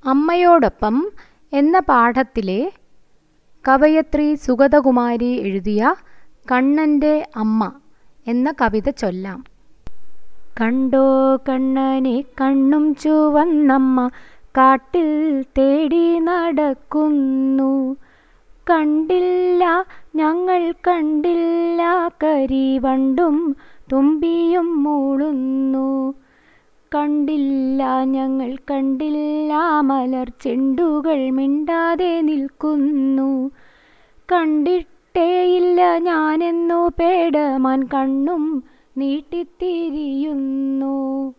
അമ്മയോടൊപ്പം എന്ന പാഠത്തിലെ കവയത്രി സുഗതകുമാരി എഴുതിയ കണ്ണൻ്റെ അമ്മ എന്ന കവിത ചൊല്ലാം കണ്ടോ കണ്ണനെ കണ്ണും ചുവന്നമ്മ കാട്ടിൽ തേടി നടക്കുന്നു കണ്ടില്ല ഞങ്ങൾ കണ്ടില്ല കരിവണ്ടും തുമ്പിയും മൂളുന്നു കണ്ടില്ല ഞങ്ങൾ കണ്ടില്ല മലർ ചെണ്ടുകൾ മിണ്ടാതെ നിൽക്കുന്നു കണ്ടിട്ടേയില്ല ഞാനെന്നു പേടമാൻ കണ്ണും നീട്ടിത്തിരിയുന്നു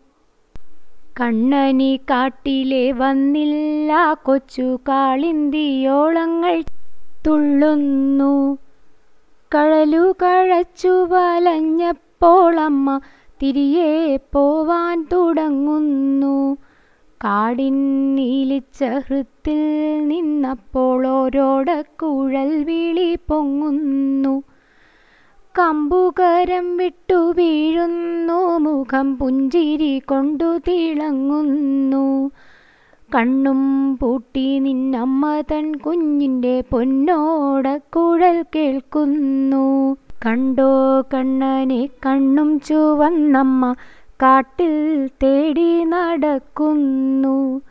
കണ്ണനി കാട്ടിലെ വന്നില്ല കൊച്ചു കാളിന്തിയോളങ്ങൾ തുള്ളുന്നു കഴലു കഴച്ചു വലഞ്ഞപ്പോളമ്മ തിരികെ പോവാൻ തുടങ്ങുന്നു കാടിൻ നീലിച്ച ഹൃത്തിൽ നിന്നപ്പോൾ ഓരോടക്കുഴൽ വിളി പൊങ്ങുന്നു കമ്പുകരം വിട്ടു വീഴുന്നു മുഖം പുഞ്ചിരി കൊണ്ടു തിളങ്ങുന്നു കണ്ണും പൂട്ടി നിന്നമ്മ തൻ കുഞ്ഞിൻ്റെ പൊന്നോടക്കുഴൽ കേൾക്കുന്നു കണ്ടോ കണ്ണനെ കണ്ണും ചുവന്നമ്മ കാട്ടിൽ തേടി നടക്കുന്നു